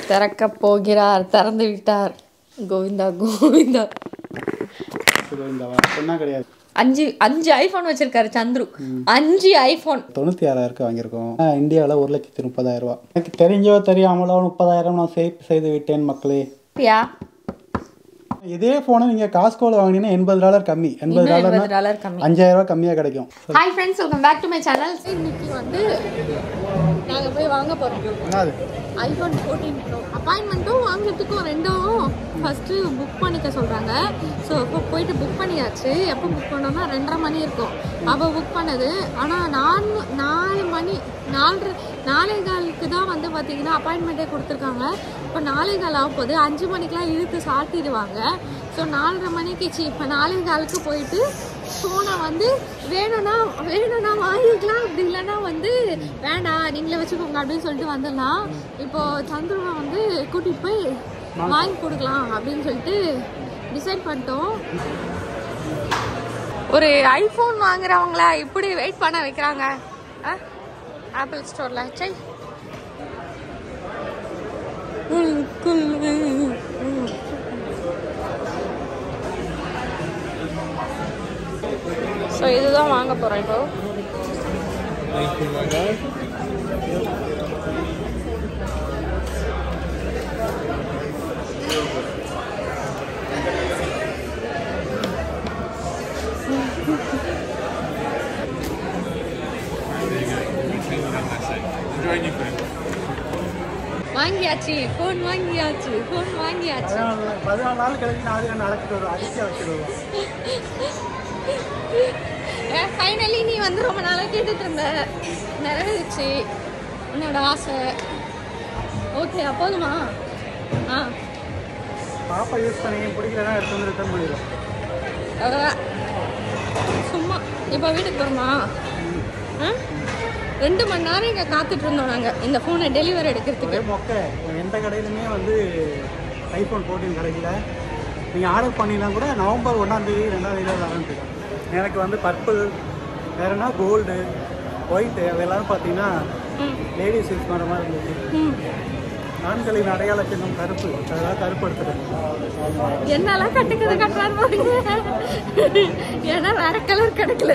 திறக்க போகிறார் திறந்து விட்டார் கோவிந்தா கோவிந்தா இது இந்த சொன்னா கிடையாது அஞ்சு அஞ்சு ஐபோன் வச்சிருக்காரு சந்துரு அஞ்சு ஐபோன் தொண்ணூற்றி ஆறாயிரம் வாங்கியிருக்கோம் இந்தியாவில் ஒரு லட்சத்தி முப்பதாயிரம் ரூபா எனக்கு தெரிஞ்சோ தெரியாமலோ முப்பதாயிரம் நான் சேவ் செய்து விட்டேன் மக்களே யா இதே ஃபோனை நீங்கள் காஸ்கோவில் வாங்கினீங்கன்னா எண்பது டாலர் கம்மி எண்பது இன்னும் டாலர்னா எண்பது டாலர் கம்மி அஞ்சாயிரம் ரூபா கம்மியாக கிடைக்கும் hi friends welcome back to my channel இன்னைக்கு வந்து நாங்கள் போய் வாங்க போகிறோம் என்னது ஐஃபோன் ஃபோர்டீன் ப்ரோ அப்பாயின்மெண்ட்டும் வாங்குறதுக்கும் ரெண்டும் ஃபஸ்ட்டு புக் பண்ணிக்க சொல்கிறாங்க ஸோ இப்போ போயிட்டு புக் பண்ணியாச்சு எப்போ புக் பண்ணோம்னா ரெண்டரை மணி இருக்கும் அப்போ புக் பண்ணது ஆனால் நாலு நாலு மணி நாலு நாலே காலுக்கு தான் வந்து பார்த்தீங்கன்னா அப்பாயின்மெண்ட்டே கொடுத்துருக்காங்க இப்போ நாலே கால் ஆக போகுது அஞ்சு மணிக்கெலாம் இழுத்து சாட்டிடுவாங்க ஸோ நாலரை மணிக்கு சி இப்போ நாலே காலுக்கு போயிட்டு ஃபோனை வந்து வேணும்னா வேணும்னா வாங்கிக்கலாம் அப்படி இல்லைன்னா வந்து வேண்டாம் நீங்களே வச்சுக்கோங்க அப்படின்னு சொல்லிட்டு வந்துடலாம் இப்போ சந்துருவை வந்து கூட்டிகிட்டு போய் வாங்கி கொடுக்கலாம் அப்படின்னு சொல்லிட்டு டிசைட் பண்ணிட்டோம் ஒரு ஐஃபோன் வாங்குறவங்கள இப்படி வெயிட் பண்ண வைக்கிறாங்க ஆப்பிள் ஸ்டோர்ல சை ம், குல், ம், ம். ஸோ இதுதான் வாங்க போகிறோம் இப்போ வாங்கியாச்சு ஃபோன் வாங்கியாச்சு ஃபோன் வாங்கியாச்சு பதினாலு நாள் கழிச்சு நான் நடக்கிட்டு வரும் அதிர்ச்சியாக வச்சுருவோம் ஃபைனலி நீ வந்து ரொம்ப நாளாக கேட்டுட்டு இருந்த நிறைவேறிச்சு உன்னோட ஆசை ஓகே அப்போதுமா ஆ பாப்பா யூஸ் பண்ணி பிடிக்கலன்னா எடுத்து வந்து ரிட்டர்ன் பண்ணிடுவோம் அவ்வளோதான் சும்மா இப்போ வீட்டுக்கு போகிறோமா ஆ ரெண்டு மணி நேரம் இங்கே காத்துட்டு இருந்தோம் நாங்கள் இந்த ஃபோனை டெலிவரி எடுக்கிறதுக்கு ஒரே மொக்க எந்த கடையிலுமே வந்து ஐஃபோன் ஃபோர்டீன் கிடைக்கல நீங்கள் ஆர்டர் பண்ணினா கூட நவம்பர் ஒன்றாந்தேதி ரெண்டாந்தேதி ஆரம்பிச்சிருக்காங்க எனக்கு வந்து பர்பிள் வேறனா கோல்டு ஒயிட்டு அது எல்லாரும் பார்த்தீங்கன்னா ம் லேடிஸ் யூஸ் பண்ணுற மாதிரி இருந்துச்சு ம் ஆண்களின் அடையாள சின்னம் கருப்பு அதெல்லாம் கருப்பு எடுத்துட்டேன் என்னெல்லாம் கட்டுக்கிறது கட்டுறாரு பாருங்க ஏன்னா வேற கலர் கிடைக்கல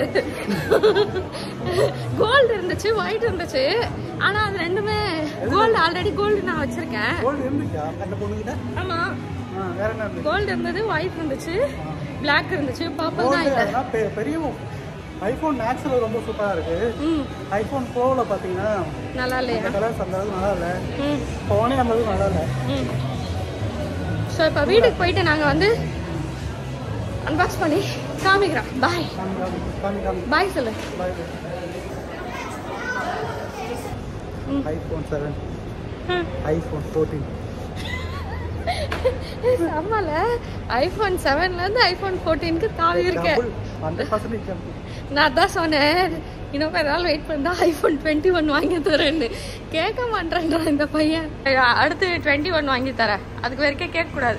கோல்டு இருந்துச்சு ஒயிட் இருந்துச்சு ஆனா அது ரெண்டுமே கோல்டு ஆல்ரெடி கோல்டு நான் வச்சிருக்கேன் கோல்டு இருந்துச்சா அந்த பொண்ணுகிட்ட ஆமா ஆ வேற என்ன இருந்துச்சு கோல்டு இருந்தது ஒயிட் இருந்துச்சு Black இருந்துச்சு பர்பிள் தான் கோல்டு இல்லை அதெல்லாம் பெ- பெரிய ஐஃபோன் மேக்ஸில் ரொம்ப சூப்பராக இருக்குது ம் ஐஃபோன் ப்ரோவில் பார்த்தீங்கன்னா நல்லா இல்லையா இந்த கலர்ஸ் அந்த அளவுக்கு நல்லா இல்லை ம் ஃபோனே அந்த அளவுக்கு நல்லா இல்லை ம் ஸோ இப்போ வீட்டுக்கு போயிட்டு நாங்கள் வந்து அன்பாக்ஸ் பண்ணி காமிக்கிறோம் பாய் காமி காமி காமி காமி பாய் சொல்லு பாய் ஐஃபோன் செவன் ம் ஐஃபோன் ஃபோர்டீன் செம்மல ஐஃபோன் செவன்லேருந்து ஐஃபோன் ஃபோர்டீனுக்கு தாவி இருக்கேன் டபுள் ஹண்ட்ரட் பர்சன்டேஜ் நான் தான் சொன்னேன் இன்னும் கொஞ்ச நாள் வெயிட் பண்ணா ஐஃபோன் டுவெண்ட்டி ஒன் வாங்கி தரேன்னு கேட்க மாட்டேன்றா இந்த பையன் அடுத்து டுவெண்ட்டி ஒன் வாங்கி தரேன் அதுக்கு வரைக்கும் கேட்கக்கூடாது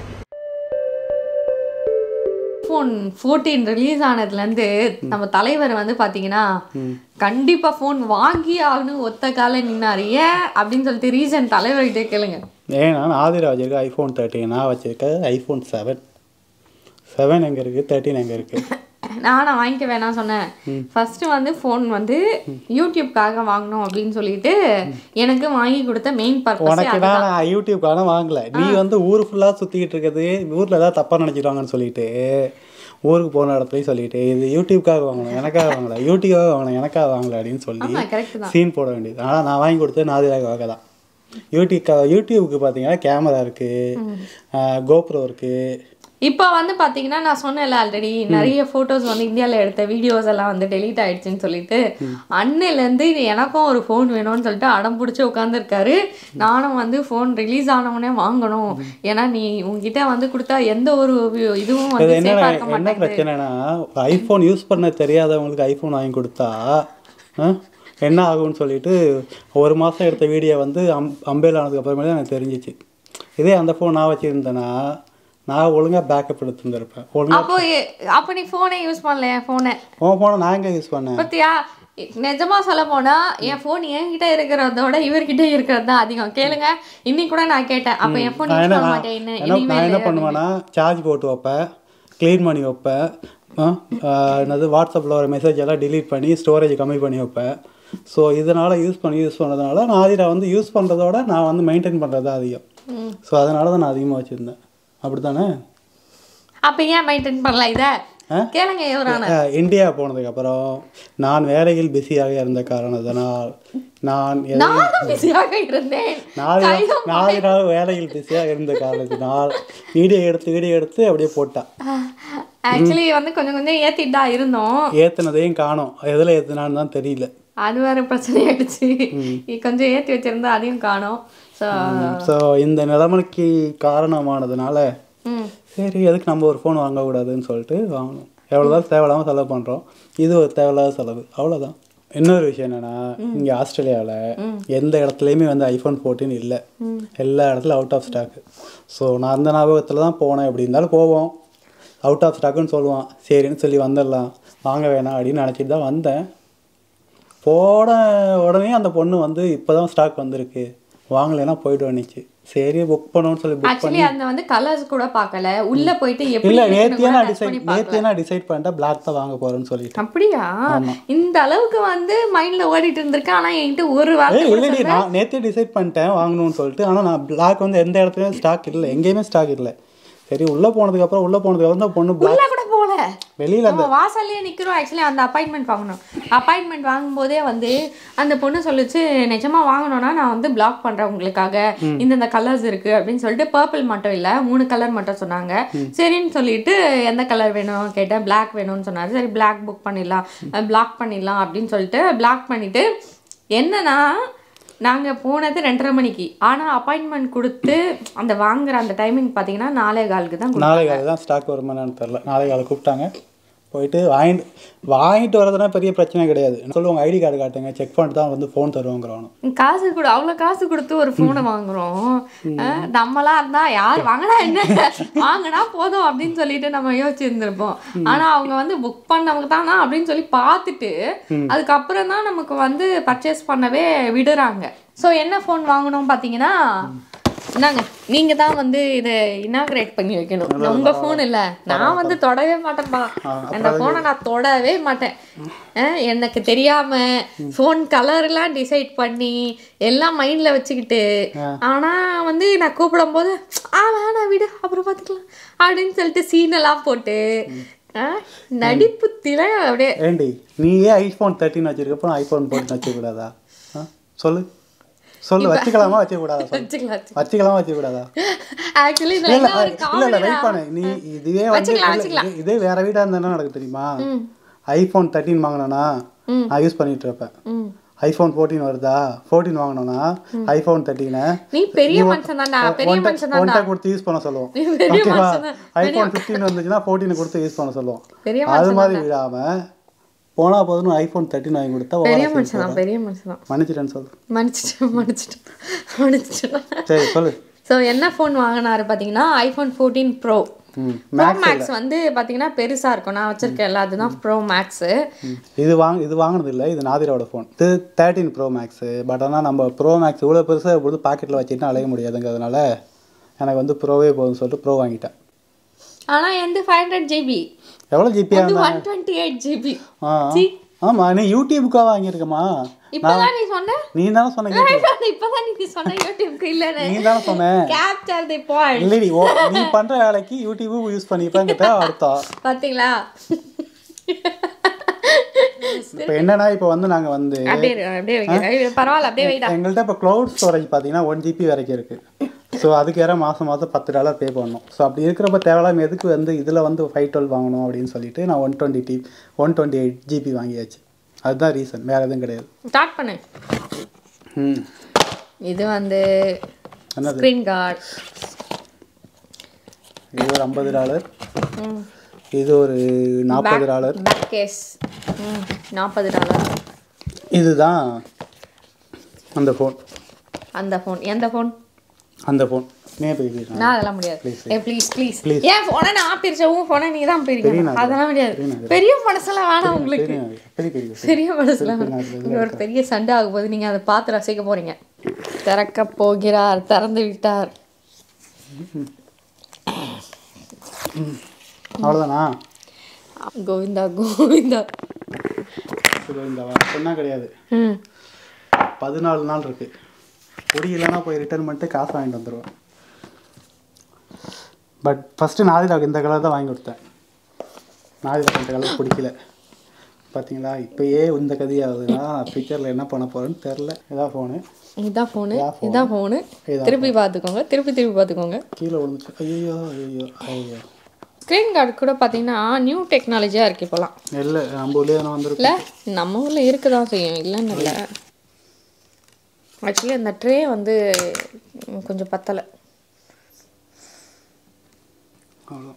ஐஃபோன் ஃபோர்டீன் ரிலீஸ் ஆனதுலேருந்து நம்ம தலைவர் வந்து பார்த்தீங்கன்னா கண்டிப்பாக ஃபோன் வாங்கி ஆகணும் ஒத்த கால நின்னாரு ஏன் அப்படின்னு சொல்லிட்டு ரீசன் தலைவர்கிட்டே கேளுங்க ஏன்னா ஆதிரா வச்சிருக்க ஐஃபோன் தேர்ட்டின் நான் வச்சிருக்க ஐஃபோன் செவன் செவன் எங்கே இருக்குது தேர்ட்டின் எங்கே இருக்குது நானா வாங்கிக்க வேணாம் சொன்னேன் ஃபர்ஸ்ட் வந்து ஃபோன் வந்து யூடியூப்காக வாங்கணும் அப்படின்னு சொல்லிட்டு எனக்கு வாங்கி கொடுத்த மெயின் பர்பஸ் உனக்கு தான் நான் யூடியூப்கான வாங்கல நீ வந்து ஊர் ஃபுல்லாக சுற்றிக்கிட்டு இருக்கிறது ஊரில் ஏதாவது தப்பாக நினச்சிடுவாங்கன்னு சொல்லிட்டு ஊருக்கு போன இடத்துலையும் சொல்லிட்டு இது யூடியூப்காக வாங்கணும் எனக்காக வாங்கல யூடியூபாக வாங்கணும் எனக்காக வாங்கல அப்படின்னு சொல்லி ஆமா கரெக்ட் தான் சீன் போட வேண்டியது ஆனால் நான் வாங்கி கொடுத்தது நாதிராக்காக தான் யூடியூப் யூடியூபுக்கு பார்த்தீங்கன்னா கேமரா இருக்குது கோப்ரோ இருக்குது இப்போ வந்து பாத்தீங்கன்னா நான் சொன்னேன்ல ஆல்ரெடி நிறைய போட்டோஸ் வந்து இந்தியால எடுத்த வீடியோஸ் எல்லாம் வந்து டெலீட் ஆயிடுச்சுன்னு சொல்லிட்டு அன்னையிலேருந்து இது எனக்கும் ஒரு ஃபோன் வேணும்னு சொல்லிட்டு அடம் பிடிச்சி உட்காந்துருக்காரு நானும் வந்து ஃபோன் ரிலீஸ் ஆனவுடனே வாங்கணும் ஏன்னா நீ உங்ககிட்ட வந்து கொடுத்தா எந்த ஒரு வி- இதுவும் இது வந்து என்ன சேஃபா இருக்க என்ன மாட்டேங்குது பிரச்சனைனா ஐஃபோன் யூஸ் பண்ண தெரியாதவங்களுக்கு ஐஃபோன் வாங்கி கொடுத்தா ஆ, என்ன ஆகும்னு சொல்லிட்டு ஒரு மாதம் எடுத்த வீடியோ வந்து அம் அம்பேல் ஆனதுக்கு அப்புறமே தான் எனக்கு தெரிஞ்சிச்சு இதே அந்த ஃபோன் நான் வச்சுருந்தேன்னா நான் ஒழுங்காக பேக்கப் எடுத்துருந்துருப்பேன் ஒழுங்கா அப்போ எ- அப்போ நீ ஃபோனே யூஸ் பண்ணல என் ஃபோனை உன் ஃபோனை நான் எங்கே யூஸ் பண்ணேன் பத்தியா நிஜமா சொல்ல போனா என் ஃபோன் என்கிட்ட இருக்கிறதோட இவர்கிட்ட இருக்கிறது தான் அதிகம் கேளுங்க இன்னைக்கு கூட நான் கேட்டேன் அப்ப என் ஃபோன் நான் யூஸ் என்ன பண்ண நான் மாட்டேன் என்ன என்ன- இனிமே நான் என்ன பண்ணுவேன்னா சார்ஜ் போட்டு வைப்பேன் க்ளீன் பண்ணி வைப்பேன் ஆ, ஆ, என்னது வாட்ஸ்அப்பில் வர மெசேஜ் எல்லாம் delete பண்ணி ஸ்டோரேஜ் கம்மி பண்ணி வைப்பேன் ஸோ இதனால் யூஸ் பண்ணி யூஸ் பண்ணதுனால நான் அதில் வந்து யூஸ் பண்ணுறதோட நான் வந்து மெயின்டைன் பண்ணுறது தான் அதிகம் ஸோ அதனால தான் நான் அதிகமாக வச்சுருந்தேன் அப்படி தானே அப்ப ஏன் மெயின்டைன் பண்ணல இத கேளுங்க எவரான இந்தியா போனதுக்கப்புறம் நான் வேலையில் பிஸியாக இருந்த காரணத்தினால் நான் எதை- நானும் பிஸியாக இருந்தேன் நாலு கையும் நாலு நாள் வேலையில் பிஸியாக இருந்த காரணத்தினால் வீடியோ எடுத்து வீடியோ எடுத்து அப்படியே போட்டான் ஆக்சுவலி வந்து கொஞ்சம் கொஞ்சம் ஏத்திட்டு தான் இருந்தோம் ஏத்துனதையும் காணோம் எதில் ஏத்துனான்னு தான் தெரியல அது வேற பிரச்சனை ஆயிடுச்சு கொஞ்சம் ஏத்தி வச்சிருந்தா அதையும் காணோம் ஸோ ஸோ இந்த நிலைமைக்கு காரணமானதுனால ம் சரி எதுக்கு நம்ம ஒரு ஃபோன் வாங்கக்கூடாதுன்னு சொல்லிட்டு வாங்கணும் எவ்வளோதான் தேவையில்லாமல் செலவு பண்ணுறோம் இது ஒரு தேவையில்லாத செலவு அவ்வளோதான் இன்னொரு விஷயம் என்னன்னா இங்கே ஆஸ்திரேலியாவில் எந்த இடத்துலையுமே வந்து ஐஃபோன் ஃபோர்டீன் இல்லை எல்லா இடத்துலையும் அவுட் ஆஃப் ஸ்டாக்கு ஸோ நான் அந்த ஞாபகத்தில் தான் போனேன் எப்படி இருந்தாலும் போவோம் அவுட் ஆஃப் ஸ்டாக்குன்னு சொல்லுவான் சரின்னு சொல்லி வந்துடலாம் வாங்க வேணாம் அப்படின்னு நினச்சிட்டு தான் வந்தேன் போன உடனே அந்த பொண்ணு வந்து இப்போ தான் ஸ்டாக் வந்திருக்கு வாங்கலைன்னா போயிட்டு வந்துச்சு சரி புக் பண்ணணும்னு சொல்லி புக் ஆக்சுவலி அந்த வந்து கலர்ஸ் கூட பார்க்கல உள்ள போயிட்டு எப்படி இல்லை இருக்குன்னு நேத்தியே கூட நான் touch பண்ணி டிசைட் நேத்தியே நான் டிசைட் பண்ணிட்டேன் பிளாக் தான் வாங்க போகிறேன்னு சொல்லிட்டு அப்படியா இந்த அளவுக்கு வந்து மைண்ட்ல ஓடிட்டு இருந்திருக்கு ஆனா என்கிட்ட ஒரு வார்த்தை ஏய் கூட இல்லடி நான் நேத்தே டிசைட் பண்ணிட்டேன் வாங்கணும்னு சொல்லிட்டு ஆனால் நான் பிளாக் வந்து எந்த இடத்துலையும் ஸ்டாக் இல்லை எங்கேயுமே ஸ்டாக் இல்லை சரி உள்ளே போனதுக்கப்புறம் உள்ளே போனதுக்கப்புறம் தான் பொண்ணு பிளாக் உள்ள கூட போல வெளியில் நம்ம வாசல்லே நிக்கிறோம் ஆக்சுவலி அந்த அப்பாயின்மெண்ட் வாங்கணும் அப்பாயின்மெண்ட் வாங்கும்போதே வந்து அந்த பொண்ணு சொல்லுச்சு நிஜமா வாங்கணும்னா நான் வந்து பிளாக் பண்றேன் உங்களுக்காக இந்தந்த கலர்ஸ் இருக்கு அப்படின்னு சொல்லிட்டு பர்பிள் மட்டும் இல்ல மூணு கலர் மட்டும் சொன்னாங்க சரின்னு சொல்லிட்டு எந்த கலர் வேணும் கேட்டேன் Black வேணும்னு சொன்னாரு சரி Black புக் பண்ணிடலாம் பிளாக் பண்ணிடலாம் அப்படின்னு சொல்லிட்டு பிளாக் பண்ணிட்டு என்னன்னா நாங்க போனது ரெண்டரை மணிக்கு ஆனா அப்பாயின்மெண்ட் கொடுத்து அந்த வாங்குற அந்த டைமிங் பாத்தீங்கன்னா நாலே காலுக்கு தான் நாளை காலை தான் ஸ்டாக் வருமானு தெரில நாளை காலை கூப்பிட்டாங்க போயிட்டு வாங்கிட்டு வாங்கிட்டு வரதுனா பெரிய பிரச்சனை கிடையாது சொல்லுவாங்க ஐடி கார்டு காட்டுங்க செக் பண்ணிட்டு தான் வந்து ஃபோன் தருவாங்கிறவனு காசு கூட அவ்வளோ காசு கொடுத்து ஒரு ஃபோனை வாங்குறோம் அஹ் நம்மலாம் இருந்தா யார் வாங்கினா என்ன வாங்கினா போதும் அப்படின்னு சொல்லிட்டு நம்ம யோசிச்சு இருந்திருப்போம் ஆனா அவங்க வந்து புக் பண்ணவங்க தானா அப்படின்னு சொல்லி பார்த்துட்டு அதுக்கப்புறம் தான் நமக்கு வந்து பர்ச்சேஸ் பண்ணவே விடுறாங்க ஸோ என்ன ஃபோன் வாங்கணும் பார்த்தீங்கன்னா இந்தாங்க நீங்க தான் வந்து இதை இனாகிரேட் பண்ணி வைக்கணும் உங்க ஃபோன் இல்ல நான் வந்து தொடவே மாட்டேன்ப்பா அந்த ஃபோனை நான் தொடவே மாட்டேன் அஹ் எனக்கு தெரியாம ஃபோன் கலர் எல்லாம் டிசைட் பண்ணி எல்லாம் மைண்ட்ல வச்சுக்கிட்டு ஆனா வந்து நான் கூப்பிடும் போது ஆ வேணாம் விடு அப்புறம் பார்த்துக்கலாம் அப்படின்னு சொல்லிட்டு சீன் எல்லாம் போட்டு அஹ் நடிப்பு திரை அப்படியே ஏண்டி நீயே ஐஃபோன் தேர்ட்டின் வச்சிருக்கப்போ ஐஃபோன் ஃபோர்டின் வச்சுக்கூடாதா ஆ சொல்லு சொல்லு வச்சுக்கலாமா வச்சுக்கூடாதா சொல்லு வச்சுக்கலாம் வச்சுக்கலாமா வச்சுக்கூடாதா ஆக்சுவலி இல்ல இதுல இல்ல என்ன ஒரு இல்ல இல்ல காமெடி வெயிட் பண்ணு நீ இதுவே வந்து வச்சுக்கலாம், இல்ல, வச்சுக்கலாம். இது- இதே வேற வீடா இருந்தா என்ன நடக்கும் தெரியுமா ஐபோன் தேர்ட்டின் வாங்கினோன்னா நான் யூஸ் பண்ணிட்டு இருப்பேன் ம் ஐபோன் ஃபோர்டீன் வருதா ஃபோர்டீன் வாங்கினோன்னா ஐபோன் தேர்ட்டீனை நீ பெரிய மனுஷன் தான்டா பெரிய மனுஷன் தான்டா ஒன்றை கொடுத்து யூஸ் பண்ண சொல்லுவோம் நீ பெரிய ஓகேவா மனுஷன் தான். ஐபோன் ஃபிஃப்டீன் வந்துச்சுன்னா ஃபோர்டீனை கொடுத்து யூஸ் பண்ண சொல்லுவோம் பெரிய அது மாதிரி விடாம போனா போதுன்னு ஐபோன் தேர்ட்டின் வாங்கி கொடுத்தா பெரிய ஓவரா மனுஷன் தான் பெரிய மனுஷன் தான் மன்னிச்சிட்டேன்னு சொல்லு மன்னிச்சிட்டேன் மன்னிச்சிட்டேன் மன்னிச்சிட்டேன் சரி சொல்லு ஸோ என்ன ஃபோன் வாங்கினாரு பார்த்தீங்கன்னா ஐஃபோன் ஃபோர்டீன் ப்ரோ ம் ப்ரோ மேக்ஸ் வந்து பார்த்தீங்கன்னா பெருசாக இருக்கும் நான் வச்சிருக்கேன்ல அதுதான் ப்ரோ மேக்ஸு இது வாங்க இது வாங்கினது இல்லை இது நாதிரோட ஃபோன் இது தேர்ட்டின் ப்ரோ மேக்ஸு பட் ஆனால் நம்ம ப்ரோ மேக்ஸ் இவ்வளோ பெருசாக கொடுத்து பாக்கெட்டில் வச்சுட்டு அலைய முடியாதுங்கிறதுனால எனக்கு வந்து ப்ரோவே போதும்னு சொல்லிட்டு ப்ரோ வாங்கிட்டேன் ஆனால் எந்த ஃபைவ் ஹண்ட்ரட் ஜிபி எவ்வளோ ஜிபியா வந்து ஒன் டுவெண்ட்டி எயிட் ஜிபி ஆ ஆமாம் நீ யூடியூபுக்காக வாங்கியிருக்கமா இப்போதான் நீ சொன்ன நீ தானே சொன்ன கேட்டு இப்போதான் நீ சொன்ன யூடியூப்க்கு இல்லைன்னு நீ தானே சொன்ன கேப்சர் தி பாயிண்ட் இல்லடி ஓ நீ பண்ணுற வேலைக்கு யூடியூபு யூஸ் பண்ணிப்பேங்கிட்ட அர்த்தம் பார்த்தீங்களா இப்போ என்னன்னா இப்போ வந்து நாங்கள் வந்து அப்படியே இரு, அப்படியே வைக்க பரவாயில்ல அப்படியே வைடா எங்கள்கிட்ட இப்போ க்ளவுட் ஸ்டோரேஜ் பார்த்தீங்கன்னா ஒன் ஜிபி வரைக்கும் இருக்குது ஸோ அதுக்கு வேற மாதம் மாதம் பத்து டாலர் பே பண்ணணும் ஸோ அப்படி இருக்கிறப்ப தேவையில்லாம எதுக்கு வந்து இதில் வந்து ஃபைவ் டுவெல் வாங்கணும் அப்படின்னு சொல்லிட்டு நான் ஒன் டுவெண்ட்டி டி ஒன் டுவெண்ட்டி எயிட் ஜிபி வாங்கியாச்சு அதுதான் ரீசன் வேறு எதுவும் கிடையாது ஸ்டார்ட் பண்ணு ம் இது வந்து என்னது ஸ்க்ரீன் கார்டு இது ஒரு ஐம்பது டாலர் இது ஒரு நாற்பது டாலர் பேக் கேஸ் நாற்பது டாலர் இதுதான் அந்த ஃபோன் அந்த ஃபோன் எந்த ஃபோன் அந்த ஃபோன் நீ போய் பேசுறேன் நான் அதெல்லாம் முடியாது Please, ஏ ப்ளீஸ் ப்ளீஸ் Please. ஏன் ஃபோனை நான் பிரிச்சேன் உன் ஃபோனை நீ தான் பெரிய பிரிக்கணும் நாள். அதெல்லாம் முடியாது பெரிய நாள். பெரிய மனசெல்லாம் வேணாம் உங்களுக்கு பெரிய பெரிய பெரிய பெரிய மனசுலாம் பெரிய நாள். இங்க ஒரு பெரிய சண்டை ஆகும் போது நீங்க அதை பார்த்து ரசிக்க போறீங்க திறக்க போகிறார் திறந்து விட்டார் அவ்வளோதானா கோவிந்தா கோவிந்தா சரி இந்த சொன்னா கிடையாது ம் பதினாலு நாள் இருக்கு பொடி இல்லைன்னா போய் ரிட்டர்ன் பண்ணிட்டு காசு வாங்கிட்டு வந்துடுவேன் பட் ஃபஸ்ட்டு நாதிராவுக்கு இந்த கலர் தான் வாங்கி கொடுத்தேன் நாதிராவுக்கு இந்த கலர் பிடிக்கல பார்த்தீங்களா இப்பயே இந்த கதியாகுதுன்னா ஃபியூச்சரில் என்ன பண்ண போகிறேன்னு தெரில இதான் ஃபோனு இதான் ஃபோனு இதான் phone. இதான் ஃபோனு இதான் திருப்பி பார்த்துக்கோங்க திருப்பி திருப்பி பார்த்துக்கோங்க கீழே விழுந்துச்சு ஐயோ ஐயோ ஐயோ ஸ்க்ரீன் கார்டு கூட பார்த்தீங்கன்னா நியூ டெக்னாலஜியாக இருக்குது இப்போலாம் இல்லை நம்ம உள்ளே தானே வந்திருக்கு இல்லை நம்ம ஊரில் இருக்க தான் செய்யும் இல்லைன்னு இல்லை ஆக்சுவலி அந்த ட்ரே வந்து ம், கொஞ்சம் பத்தலை அவ்வளோ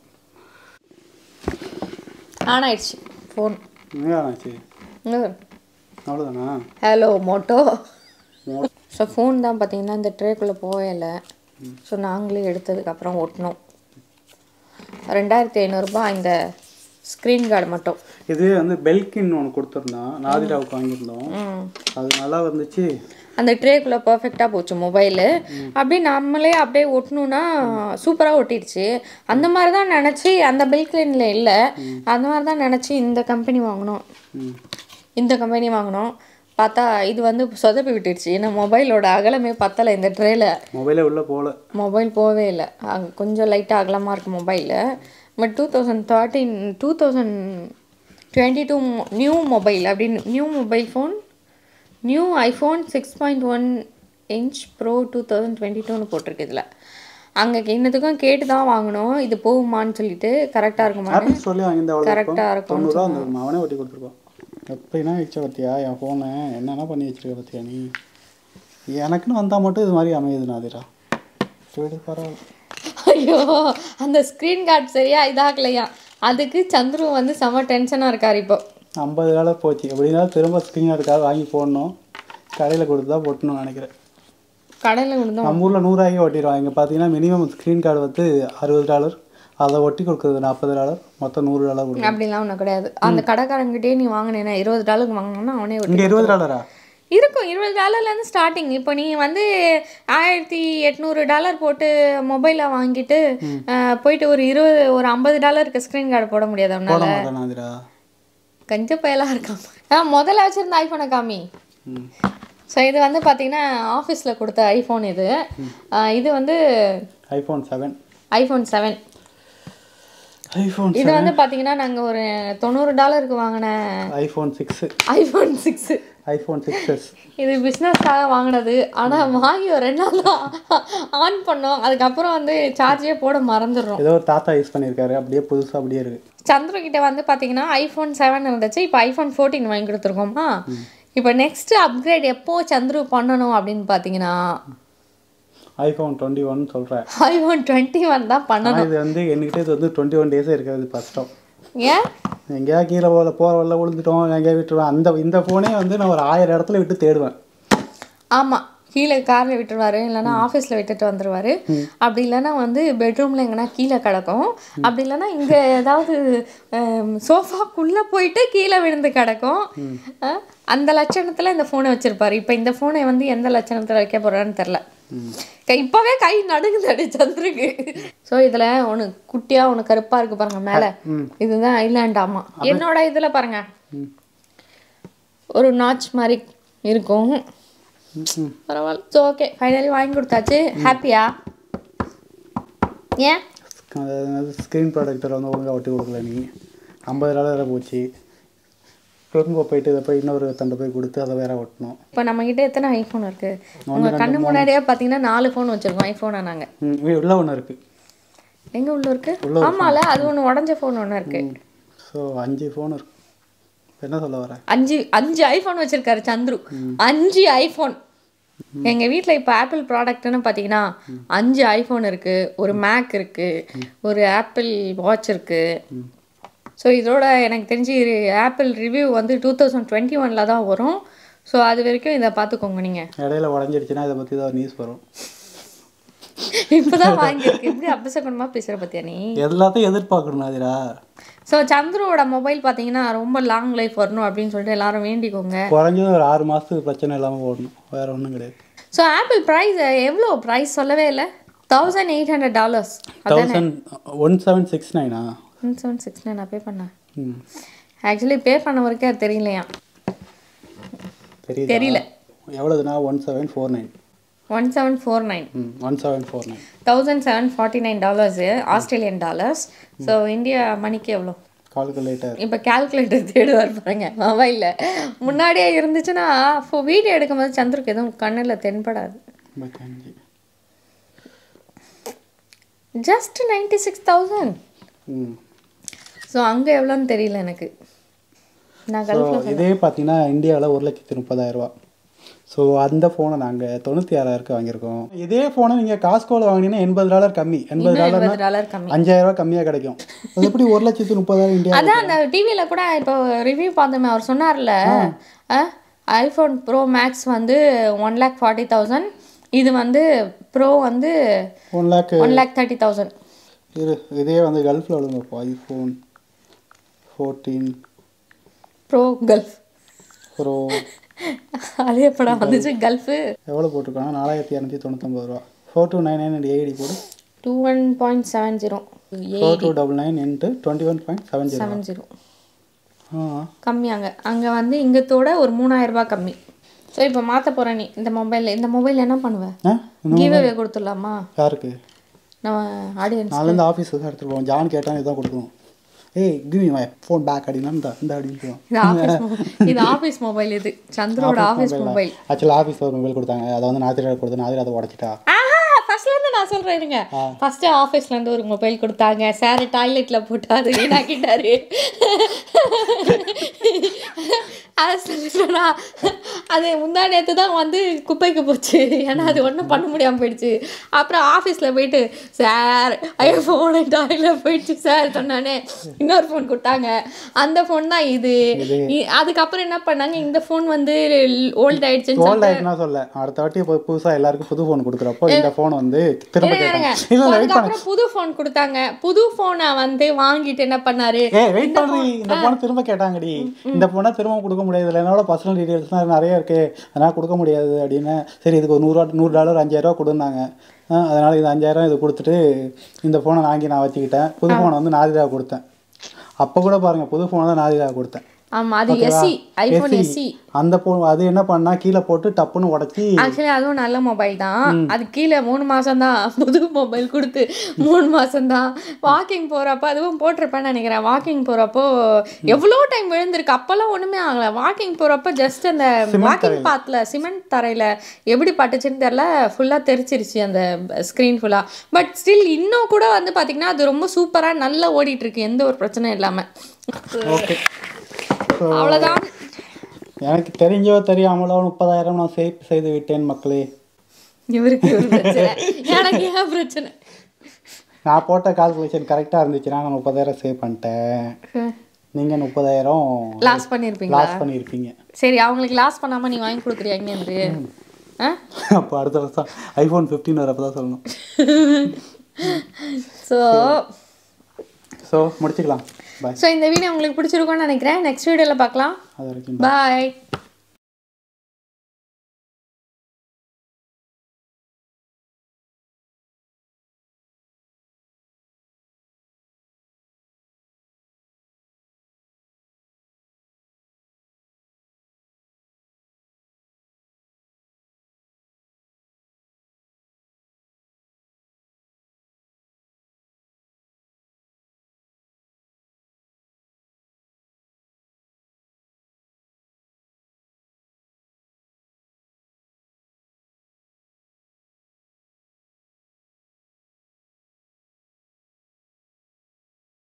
ஆன் ஆயிடுச்சு ஃபோன் என்னச்சு அவ்வளோதானா ஹலோ மோட்டோ மோ ஸோ ஃபோன் தான் பார்த்தீங்கன்னா இந்த ட்ரேக்குள்ளே போகலை ஸோ நாங்களே எடுத்ததுக்கப்புறம் ஒட்டினோம் ரெண்டாயிரத்தி ஐநூறுரூபா இந்த ஸ்க்ரீன் கார்டு மட்டும் இது வந்து பெல்கின் ஒன்று கொடுத்துருந்தான் நாதிராவுக்கு வாங்கியிருந்தோம் ம் அது நல்லா வந்துச்சு அந்த ட்ரேக்குள்ளே பர்ஃபெக்டாக போச்சு மொபைலு அப்படியே நம்மளே அப்படியே ஒட்டணும்னா சூப்பராக ஒட்டிடுச்சு அந்த மாதிரி தான் நினச்சி அந்த பெல்க்லைனில் இல்லை அந்த மாதிரி தான் நினச்சி இந்த கம்பெனி வாங்கினோம் ம் இந்த கம்பெனி வாங்கினோம் பார்த்தா இது வந்து சொதப்பி விட்டுடுச்சு ஏன்னா மொபைலோட அகலமே பத்தலை இந்த ட்ரேல மொபைலே உள்ளே போகல மொபைல் போகவே இல்லை அங்க கொஞ்சம் லைட்டாக அகலமாக இருக்குது mobile but two thousand thirteen two thousand twenty two new mobile அப்படின்னு new mobile phone new iPhone six point one inch pro two thousand twenty டூன்னு போட்டிருக்கு இதில் அங்கே இன்னத்துக்கும் கேட்டு தான் வாங்கினோம் இது போகுமான்னு சொல்லிட்டு கரெக்டாக இருக்குமா ஆப்பிள் சொல்லி வாங்கியிருந்தா அவ்வளோ Correct ஆ இருக்கும் தொண்ணூறுரூவா வந்துருக்கும் அவனே ஒட்டி கொடுத்துருப்பான் எப்படின்னா வச்ச பார்த்தியா என் ஃபோனை என்னென்ன பண்ணி வச்சிருக்க பார்த்தியா நீ எனக்குன்னு வந்தால் மட்டும் இது மாதிரி அமையுது நாதிரா சரி பரவாயில்ல ஐயோ அந்த ஸ்க்ரீன் கார்டு சரியா இதாகலையா அதுக்கு சந்துரு வந்து செம டென்ஷனாக இருக்கார் இப்போ ஐம்பது டாலர் போச்சு எப்படின்னா திரும்ப ஸ்க்ரீன் கார்டுக்காக வாங்கி போடணும் கடையில் கொடுத்து தான் போட்டணும்னு நினைக்கிறேன் கடையில் கொடுத்தோம் நம்ம ஊரில் நூறாகி ஒட்டிடுவாங்க இங்கே பார்த்தீங்கன்னா மினிமம் ஸ்க்ரீன் கார்டு வந்து அறுபது டாலர் அதை ஒட்டி கொடுக்குறது நாற்பது டாலர் மொத்தம் நூறு டாலர் கொடுக்கும் அப்படிலாம் ஒன்றும் கிடையாது அந்த கடைக்காரங்கிட்டே நீ வாங்கினேன்னா இருபது டாலருக்கு வாங்கினோன்னா அவனே விட்டு இங்கே இருபது டாலரா இருக்கும் இருபது டாலர்லேருந்து ஸ்டார்டிங் இப்போ நீ வந்து ஆயிரத்தி எட்நூறு டாலர் போட்டு மொபைலை வாங்கிட்டு அஹ், போயிட்டு ஒரு இருபது ஒரு ஐம்பது டாலருக்கு ஸ்க்ரீன் கார்டு போட முடியாது போட அவனால மாட்டேன் நாதிரா கஞ்ச பயலாக இருக்கான் ஆ முதல்ல வச்சுருந்த ஐஃபோனை காமி ம் ஸோ இது வந்து பார்த்தீங்கன்னா ஆஃபீஸில் கொடுத்த ஐஃபோன் இது அஹ், இது வந்து iPhone seven iPhone seven iPhone இது வந்து பார்த்தீங்கன்னா நாங்கள் ஒரு தொண்ணூறு டாலருக்கு வாங்கின iPhone six iPhone six iPhone six S இது பிஸ்னஸ்க்காக வாங்கினது ஆனால் வாங்கி ஒரு ரெண்டு நாள் தான் ஆன் பண்ணோம் அதுக்கப்புறம் வந்து சார்ஜே போட மறந்துடுறோம் ஏதோ ஒரு தாத்தா யூஸ் பண்ணியிருக்காரு அப்படியே புதுசாக அப்படியே இருக்கு சந்திர கிட்ட வந்து பார்த்தீங்கன்னா ஐஃபோன் செவன் இருந்துச்சு இப்போ ஐஃபோன் ஃபோர்டீன் வாங்கி கொடுத்துருக்கோமா இப்போ நெக்ஸ்ட் அப்கிரேட் எப்போ சந்துரு பண்ணணும் அப்படின்னு பார்த்தீங்கன்னா ஐஃபோன் டுவெண்ட்டி ஒன் சொல்கிறேன் ஐஃபோன் டுவெண்ட்டி ஒன் தான் பண்ணணும் ஆனால் இது வந்து என்கிட்ட இது வந்து டுவெண்ட்டி ஒன் டேஸே இருக்கிறது கஷ்டம் ஏன் எங்கேயா கீழே போகல போகிற வரல விழுந்துட்டோம் எங்கேயா விட்டுருவேன் அந்த இந்த ஃபோனே வந்து நான் ஒரு ஆயிரம் இடத்துல விட்டு தேடுவேன் ஆமாம் கீழே காரில் விட்டுருவாரு இல்லைன்னா ஆஃபீஸில் விட்டுட்டு வந்துருவாரு அப்படி இல்லைன்னா வந்து பெட்ரூமில் எங்கன்னா கீழே கிடக்கும் அப்படி இல்லைன்னா இங்கே ஏதாவது சோஃபாக்குள்ளே போயிட்டு கீழே விழுந்து கிடக்கும் அஹ், அந்த லட்சணத்தில் இந்த ஃபோனை வச்சுருப்பாரு இப்போ இந்த ஃபோனை வந்து எந்த லட்சணத்தில் வைக்க போகிறான்னு தெரில இப்போவே கை நடுங்குது சந்திருக்கு ஸோ இதில் ஒன்று குட்டியாக ஒன்று கருப்பாக இருக்கு பாருங்க மேலே இதுதான் ஐலாண்ட் ஆமா என்னோட இதில் பாருங்க ஒரு நாச் மாதிரி இருக்கும் ம். பரவாயில்ல ஸோ ஓகே ஃபைனலி வாங்கி கொடுத்தாச்சு ஹாப்பியா ஏன் அது ஸ்க்ரீன் ப்ராடக்டர் வந்து ஒழுங்காக ஒட்டி கொடுக்கல நீ ஐம்பது டாலர் போச்சு திரும்ப போயிட்டு இதை போய் இன்னொரு தண்டை போய் கொடுத்து அதை வேற ஒட்டணும் இப்போ நம்மக்கிட்ட எத்தனை ஐஃபோன் இருக்கு உங்க கண்ணு முன்னாடியே பார்த்தீங்கன்னா நாலு ஃபோன் வச்சிருக்கோம் ஐஃபோனை நாங்கள் ம் உள்ள ஒன்று இருக்குது எங்கே உள்ள இருக்கு ஆமால அது ஒன்று உடஞ்ச ஃபோன் ஒன்று இருக்கு ஸோ அஞ்சு ஃபோன் இருக்கு என்ன சொல்ல வர அஞ்சு அஞ்சு ஐஃபோன் வச்சிருக்காரு சந்துரு அஞ்சு ஐஃபோன் எங்க வீட்ல இப்போ ஆப்பிள் ப்ராடக்ட்னு பார்த்தீங்கன்னா அஞ்சு ஐஃபோன் இருக்கு ஒரு மேக் இருக்கு ஒரு ஆப்பிள் வாட்ச் இருக்கு ஸோ இதோட எனக்கு தெரிஞ்சு ஆப்பிள் ரிவ்யூ வந்து டூ தௌசண்ட் டுவெண்ட்டி ஒனில் தான் வரும் ஸோ அது வரைக்கும் இதை பார்த்துக்கோங்க நீங்கள் இடையில உடஞ்சிடுச்சுன்னா இதை பற்றி தான் நியூஸ் வரும் இப்பதான் வாங்கியிருக்கு இப்படி அபசகுணமா பேசுற பத்தியா நீ எல்லாத்தையும் எதிர்பார்க்கணும் நாதிரா ஸோ சந்துருவோட மொபைல் பார்த்தீங்கன்னா ரொம்ப லாங் லைஃப் வரணும் அப்படின்னு சொல்லிட்டு எல்லாரும் வேண்டிக்கோங்க குறைஞ்சது ஒரு ஆறு மாதத்துக்கு பிரச்சனை இல்லாமல் ஓடணும் வேற ஒன்றும் கிடையாது ஸோ ஆப்பிள் ப்ரைஸ் எவ்வளோ ப்ரைஸ் சொல்லவே இல்லை thousand eight hundred dollars thousand one seven six நைனா ஒன் செவன் சிக்ஸ் நைன் நான் பே பண்ணேன் ம் ஆக்சுவலி பே பண்ணவருக்கே அது தெரியலையா தெரியுதா? தெரியல. எவ்வளோதுண்ணா one seven four nine one seven four nine ம் one seven four nine thousand seven forty nine dollars Australian dollars so India மணிக்கு எவ்வளோ கால்குலேட்டர் இப்போ கால்குலேட்டர் தேடுவார் பாருங்க மொபைலில் முன்னாடியே இருந்துச்சுன்னா இப்போ வீடியோ எடுக்கும்போது சந்திருக்கு எதுவும் கண்ணில் தென்படாது ஐம்பத்தஞ்சு ஜஸ்ட் நைன்டி சிக்ஸ் தௌசண்ட் ம் ஸோ அங்கே எவ்வளோன்னு தெரியல எனக்கு நான் ஸோ இதே பார்த்தீங்கன்னா இந்தியாவில் ஒரு லட்சத்தி முப்பதாயிரரூபா ஸோ அந்த ஃபோனை நாங்கள் தொண்ணூற்றி ஆறாயிரக்கு வாங்கியிருக்கோம் இதே ஃபோனை நீங்கள் காஸ்கோவில் வாங்கினீங்கன்னா எண்பது டாலர் கம்மி எண்பது டாலர்னா இருபது டாலர் கம்மி அஞ்சாயிரரூவா கம்மியாக கிடைக்கும் அது எப்படி ஒரு லட்சத்தி முப்பதாயிரம் இந்தியா அதான் அந்த டிவியில் கூட இப்போ ரிவ்யூ பார்த்தோமே அவர் சொன்னார்ல ஐஃபோன் ப்ரோ மேக்ஸ் வந்து ஒன் லேக் ஃபார்ட்டி தௌசண்ட் இது வந்து ப்ரோ வந்து one lakh one lakh thirty thousand இரு இதே வந்து கல்ஃபில் விழுங்கப்போ iPhone fourteen pro Gulf pro அது எப்படா வந்துச்சு கல்ஃபு எவ்வளோ போட்டிருக்காங்க நாலாயிரத்தி இரநூத்தி தொண்ணூத்தொம்பது ரூபா ஃபோர் டூ நைன் நைன் ஏடி போடு two one point seven zero four two double nine into twenty one point seven zero seven zero ஆ கம்மி அங்கே அங்கே வந்து இங்கத்தோட ஒரு மூணாயிரம் ரூபாய் கம்மி ஸோ இப்போ மாற்ற போகிற நீ இந்த மொபைல் இந்த மொபைல் என்ன பண்ணுவேன் ஆ கிவ் அவே கொடுத்துடலாமா யாருக்கு நம்ம ஆடியன்ஸ் நாலேருந்து ஆஃபீஸ் தான் எடுத்துகிட்டு போவோம் ஜான் கேட்டால் இதான் கொடுக்கணும் ஏய் give me my phone back அப்படின்னா இந்த இந்த அப்படின்னு இது ஆஃபீஸ் இது ஆஃபீஸ் மொபைல் இது சந்திரோட ஆஃபீஸ் மொபைல் ஆக்சுவலாக ஆஃபீஸ் ஒரு மொபைல் கொடுத்தாங்க அதை வந்து நாத்திரை கொடுத்து நாத்திரை அதை உடச்சிட்டா ஆஹா ஃபர்ஸ்ட்ல இருந்து நான் சொல்றேன் இருங்க ஃபர்ஸ்ட் ஆஃபீஸ்ல இருந்து ஒரு மொபைல் கொடுத்தாங்க சார் டாய்லெட்ல போட்டு அது வீணாக்கிட்டாரு அதை சொல்லிட்டா அது முந்தா நேற்று தான் வந்து குப்பைக்கு போச்சு ஏன்னா அது ஒன்றும் பண்ண முடியாமல் போயிடுச்சு அப்புறம் ஆஃபீஸில் போயிட்டு சார் ஐயோ ஃபோனு டாய்லெட் போயிடுச்சு சார் சொன்னானே இன்னொரு ஃபோன் கொடுத்தாங்க அந்த ஃபோன் தான் இது இ- அதுக்கப்புறம் என்ன பண்ணாங்க இந்த ஃபோன் வந்து ஓல்ட் ஆயிடுச்சுன்னு ஓல்ட் ஆயிட்டுனா சொல்ல அடுத்த வாட்டி இப்போ புதுசாக எல்லாருக்கும் புது ஃபோன் கொடுக்குறப்போ இந்த ஃபோன் வந்து திரும்ப இருங்க, கேட்டாங்க இல்லை வெயிட் பண்ணு அதுக்கப்புறம் புது ஃபோன் கொடுத்தாங்க புது ஃபோனை வந்து வாங்கிட்டு என்ன பண்ணாரு ஏ வெயிட் பண்ணி இந்த ஃபோனை திரும்ப கேட்டாங்கடி இந்த ஃபோனை திரும்ப கொடுக்க முடியாது இல்லை என்னோட பர்சனல் டீட்டெயில்ஸ்லாம் நிறைய இருக்கு அதனால் கொடுக்க முடியாது அப்படின்னு சரி இதுக்கு ஒரு நூறுரூவா நூறு டாலர் அஞ்சாயிரரூவா கொடுன்னாங்க ஆ, அதனால இது அஞ்சாயிரம் இது கொடுத்துட்டு இந்த ஃபோனை வாங்கி நான் வச்சுக்கிட்டேன் புது ஃபோனை வந்து நாதிரா கொடுத்தேன் அப்போ கூட பாருங்க புது ஃபோனை தான் நாதிரா கொடுத்தேன் ஆமா அது எஸ்சி ஐபோன் எஸ்சி அந்த ஃபோன் அது என்ன பண்ணா கீழே போட்டு டப்புன்னு உடச்சி ஆக்சுவலி அதுவும் நல்ல மொபைல் தான் அது கீழே மூணு மாசம் தான் புது மொபைல் கொடுத்து மூணு மாசம் தான் வாக்கிங் போறப்ப அதுவும் போட்டிருப்பேன்னு நினைக்கிறேன் வாக்கிங் போறப்போ எவ்வளோ டைம் விழுந்திருக்கு அப்பெல்லாம் ஒண்ணுமே ஆகல வாக்கிங் போறப்ப ஜஸ்ட் அந்த வாக்கிங் பாத்தில் சிமெண்ட் தரையில எப்படி பட்டுச்சுன்னு தெரியல ஃபுல்லா தெரிச்சிருச்சு அந்த ஸ்க்ரீன் ஃபுல்லா பட் ஸ்டில் இன்னும் கூட வந்து பாத்தீங்கன்னா அது ரொம்ப சூப்பரா நல்லா ஓடிட்டு இருக்கு எந்த ஒரு பிரச்சனையும் இல்லாம ஓகே ஸோ அவ்வளவுதான் எனக்கு தெரிஞ்சோ தெரியாமலோ முப்பதாயிரம் நான் சேவ் செய்து விட்டேன் மக்களே இவருக்கு ஒரு பிரச்சனை எனக்கு ஏன் பிரச்சனை நான் போட்ட கால்குலேஷன் கரெக்டாக இருந்துச்சுன்னா நான் முப்பதாயிரம் சேவ் பண்ணிட்டேன் நீங்கள் முப்பதாயிரம் லாஸ் பண்ணியிருப்பீங்களா லாஸ் பண்ணியிருப்பீங்க சரி அவங்களுக்கு லாஸ் பண்ணாம நீ வாங்கி கொடுக்குறியா இங்கேருந்து ஆ அப்போ அடுத்த வருஷம் ஐஃபோன் ஃபிஃப்டீன் வரப்போ தான் சொல்லணும் ஸோ ஸோ முடிச்சுக்கலாம் பாய் ஸோ இந்த வீடியோ உங்களுக்கு பிடிச்சிருக்கும்னு நினைக்கிறேன் நெக்ஸ்ட் வீடியோவில் பார்க்கலாம் அது வரைக்கும் பாய்